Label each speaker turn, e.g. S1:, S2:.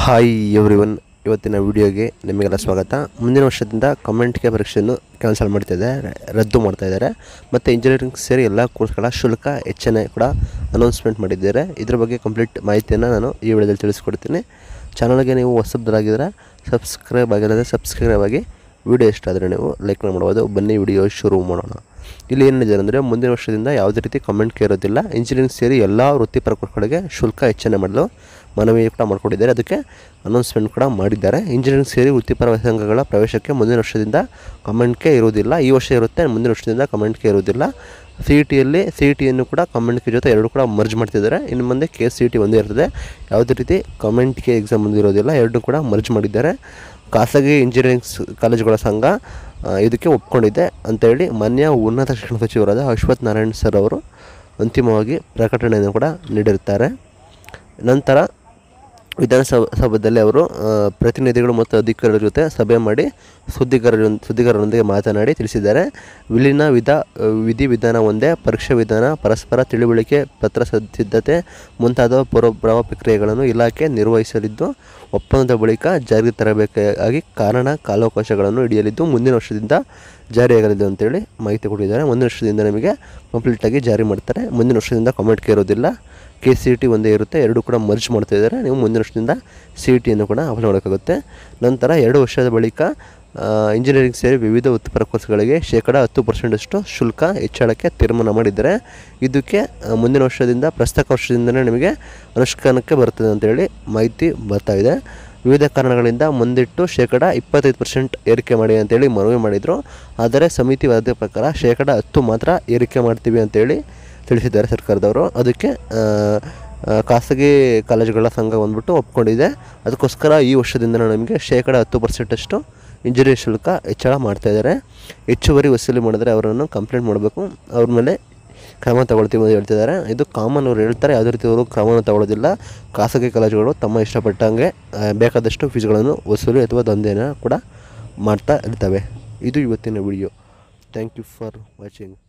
S1: hi every one ಇವತ್ತಿನ ವಿಡಿಯೋಗೆ ನಿಮಗೆಲ್ಲ ಸ್ವಾಗತ ಮುಂದಿನ ವರ್ಷದಿಂದ ಕಮೆಂಟ್ಗೆ ಪರೀಕ್ಷೆಯನ್ನು ಕ್ಯಾನ್ಸಲ್ ಮಾಡ್ತಾಯಿದ್ದಾರೆ ರದ್ದು ಮಾಡ್ತಾ ಇದ್ದಾರೆ ಮತ್ತು ಇಂಜಿನಿಯರಿಂಗ್ ಸೇರಿ ಎಲ್ಲ ಕೋರ್ಸ್ಗಳ ಶುಲ್ಕ ಹೆಚ್ಚನೆ ಕೂಡ ಅನೌನ್ಸ್ಮೆಂಟ್ ಮಾಡಿದ್ದಾರೆ ಇದ್ರ ಬಗ್ಗೆ ಕಂಪ್ಲೀಟ್ ಮಾಹಿತಿಯನ್ನು ನಾನು ಈ ವಿಡಿಯೋದಲ್ಲಿ ತಿಳಿಸ್ಕೊಡ್ತೀನಿ ಚಾನಲ್ಗೆ ನೀವು ಹೊಸಬ್ರಾಗಿದ್ದರೆ ಸಬ್ಸ್ಕ್ರೈಬ್ ಆಗಿರೋದ್ರೆ ಸಬ್ಸ್ಕ್ರೈಬ್ ಆಗಿ ವಿಡಿಯೋ ಇಷ್ಟ ಆದರೆ ನೀವು ಲೈಕ್ ಮಾಡ್ಬೋದು ಬನ್ನಿ ವಿಡಿಯೋ ಶುರು ಮಾಡೋಣ ಇಲ್ಲಿ ಏನಿದೆ ಅಂದರೆ ಮುಂದಿನ ವರ್ಷದಿಂದ ಯಾವುದೇ ರೀತಿ ಕಮೆಂಟ್ಗೆ ಇರೋದಿಲ್ಲ ಇಂಜಿನಿಯರಿಂಗ್ ಸೇರಿ ಎಲ್ಲ ವೃತ್ತಿಪರ ಕೋರ್ಸ್ಗಳಿಗೆ ಶುಲ್ಕ ಹೆಚ್ಚನೆ ಮಾಡಲು ಮನವಿ ಕೂಡ ಮಾಡಿಕೊಂಡಿದ್ದಾರೆ ಅದಕ್ಕೆ ಅನೌನ್ಸ್ಮೆಂಟ್ ಕೂಡ ಮಾಡಿದ್ದಾರೆ ಇಂಜಿನಿಯರಿಂಗ್ ಸೇರಿ ವೃತ್ತಿಪರ ಸಂಘಗಳ ಪ್ರವೇಶಕ್ಕೆ ಮುಂದಿನ ವರ್ಷದಿಂದ ಕಮೆಂಟ್ಗೆ ಇರುವುದಿಲ್ಲ ಈ ವರ್ಷ ಇರುತ್ತೆ ಮುಂದಿನ ವರ್ಷದಿಂದ ಕಮೆಂಟ್ಗೆ ಇರುವುದಿಲ್ಲ ಸಿ ಇ ಟಿಯಲ್ಲಿ ಸಿ ಇ ಟಿಯನ್ನು ಕೂಡ ಕಮೆಂಟ್ಗೆ ಜೊತೆ ಎರಡು ಕೂಡ ಮರ್ಜ್ ಮಾಡ್ತಿದ್ದಾರೆ ಇನ್ನು ಮುಂದೆ ಕೆ ಸಿ ಇ ಟಿ ಒಂದೇ ಇರ್ತದೆ ಯಾವುದೇ ರೀತಿ ಕಮೆಂಟ್ಗೆ ಎಕ್ಸಾಮ್ ಒಂದಿರೋದಿಲ್ಲ ಎರಡು ಕೂಡ ಮರ್ಜ್ ಮಾಡಿದ್ದಾರೆ ಖಾಸಗಿ ಇಂಜಿನಿಯರಿಂಗ್ ಸ್- ಕಾಲೇಜುಗಳ ಸಂಘ ಆ, ಇದಕ್ಕೆ ಒಪ್ಕೊಂಡಿದೆ ಅಂತೇಳಿ ಮಾನ್ಯ ಉನ್ನತ ಶಿಕ್ಷಣ ಸಚಿವರಾದ ಅಶ್ವಥ್ ನಾರಾಯಣ್ ಸರ್ ಅವರು ಅಂತಿಮವಾಗಿ ಪ್ರಕಟಣೆಯನ್ನು ಕೂಡ ನೀಡಿರುತ್ತಾರೆ ನಂತರ ವಿಧಾನಸಭಾ ಸಭಾದಲ್ಲಿ ಅವರು ಆ, ಪ್ರತಿನಿಧಿಗಳು ಮತ್ತು ಅಧಿಕಾರಿಗಳ ಜೊತೆ ಸಭೆ ಮಾಡಿ ಸುದ್ದಿಗಾರರ ಸುದ್ದಿಗಾರರೊಂದಿಗೆ ಮಾತನಾಡಿ ತಿಳಿಸಿದ್ದಾರೆ ವಿಲೀನ ವಿಧ ವಿಧಿವಿಧಾನ ಒಂದೇ ಪರೀಕ್ಷಾ ವಿಧಾನ ಪರಸ್ಪರ ತಿಳುವಳಿಕೆ ಪತ್ರ ಸದ್- ಸಿದ್ಧತೆ ಮುಂತಾದ ಪೂರ್ವಭಾವ ಪ್ರಕ್ರಿಯೆಗಳನ್ನು ಇಲಾಖೆ ನಿರ್ವಹಿಸಲಿದ್ದು ಒಪ್ಪಂದದ ಬಳಿಕ ಜಾರಿಗೆ ತರಬೇಕಾಗಿ ಕಾರಣ ಕಾಲಾವಕಾಶಗಳನ್ನು ಹಿಡಿಯಲಿದ್ದು ಮುಂದಿನ ವರ್ಷದಿಂದ ಜಾರಿಯಾಗಲಿದೆ ಅಂತೇಳಿ ಮಾಹಿತಿ ಕೊಟ್ಟಿದ್ದಾರೆ ಮುಂದಿನ ವರ್ಷದಿಂದ ನಮಗೆ ಕಂಪ್ಲೀಟಾಗಿ ಜಾರಿ ಮಾಡ್ತಾರೆ ಮುಂದಿನ ವರ್ಷದಿಂದ ಕಮೆಂಟ್ಗೆ ಇರೋದಿಲ್ಲ ಕೆ ಸಿ ಟಿ ಒಂದೇ ಇರುತ್ತೆ ಎರಡು ಕೂಡ ಮರ್ಜ್ ಮಾಡ್ತಾ ಇದ್ದಾರೆ ನೀವು ಮುಂದಿನ ವರ್ಷದಿಂದ ಸಿ ಇ ಟಿಯನ್ನು ಕೂಡ ಅಪ್ಲೈ ಮಾಡೋಕ್ಕಾಗುತ್ತೆ ನಂತರ ಎರಡು ವರ್ಷದ ಬಳಿಕ ಇಂಜಿನಿಯರಿಂಗ್ ಸೇರಿ ವಿವಿಧ ವೃತ್ತಿಪರ ಕೋರ್ಸ್ಗಳಿಗೆ ಶೇಕಡ ಹತ್ತು ಪರ್ಸೆಂಟಷ್ಟು ಶುಲ್ಕ ಹೆಚ್ಚಳಕ್ಕೆ ತೀರ್ಮಾನ ಮಾಡಿದ್ದಾರೆ ಇದಕ್ಕೆ ಆ, ಮುಂದಿನ ವರ್ಷದಿಂದ ಪ್ರಸಕ್ತ ವರ್ಷದಿಂದಲೇ ನಿಮಗೆ ಅನುಷ್ಠಾನಕ್ಕೆ ಬರ್ತದೆ ಅಂತೇಳಿ ಮಾಹಿತಿ ಬರ್ತಾ ಇದೆ ವಿವಿಧ ಕಾರಣಗಳಿಂದ ಮುಂದಿಟ್ಟು ಶೇಕಡ ಇಪ್ಪತ್ತೈದು ಪರ್ಸೆಂಟ್ ಏರಿಕೆ ಮಾಡಿ ಅಂತೇಳಿ ಮನವಿ ಮಾಡಿದರು ಆದರೆ ಸಮಿತಿ ವರದಿ ಪ್ರಕಾರ ಶೇಕಡ ಹತ್ತು ಮಾತ್ರ ಏರಿಕೆ ಮಾಡ್ತೀವಿ ಅಂತೇಳಿ ತಿಳಿಸಿದ್ದಾರೆ ಸರ್ಕಾರದವರು ಅದಕ್ಕೆ ಆ, ಆ, ಖಾಸಗಿ ಕಾಲೇಜುಗಳ ಸಂಘ ಬಂದ್ಬಿಟ್ಟು ಒಪ್ಕೊಂಡಿದೆ ಅದಕ್ಕೋಸ್ಕರ ಈ ವರ್ಷದಿಂದ ನಮಗೆ ಶೇಕಡ ಹತ್ತು ಪರ್ಸೆಂಟಷ್ಟು ಇಂಜಿನಿಯರಿಂಗ್ ಶುಲ್ಕ ಹೆಚ್ಚಳ ಮಾಡ್ತಾ ಇದ್ದಾರೆ ಹೆಚ್ಚುವರಿ ವಸೂಲಿ ಮಾಡಿದ್ರೆ ಅವರನ್ನು ಕಂಪ್ಲೇಂಟ್ ಮಾಡಬೇಕು ಅವ್ರ ಮೇಲೆ ಕ್ರಮ ತಗೊಳ್ತೀವಿ ಅಂತ ಹೇಳ್ತಿದ್ದಾರೆ ಇದು ಕಾಮನ್ ಅವ್ರು ಹೇಳ್ತಾರೆ ಯಾವುದೇ ರೀತಿ ಅವರು ಕ್ರಮವನ್ನು ತಗೊಳ್ಳೋದಿಲ್ಲ ಖಾಸಗಿ ಕಾಲೇಜುಗಳು ತಮ್ಮ ಇಷ್ಟಪಟ್ಟಂಗೆ ಆ, ಬೇಕಾದಷ್ಟು ಫೀಸ್ಗಳನ್ನು ವಸೂಲಿ ಅಥವಾ ದಂಧೆನ ಕೂಡ ಮಾಡ್ತಾ ಇರ್ತವೆ ಇದು ಇವತ್ತಿನ video thank you for watching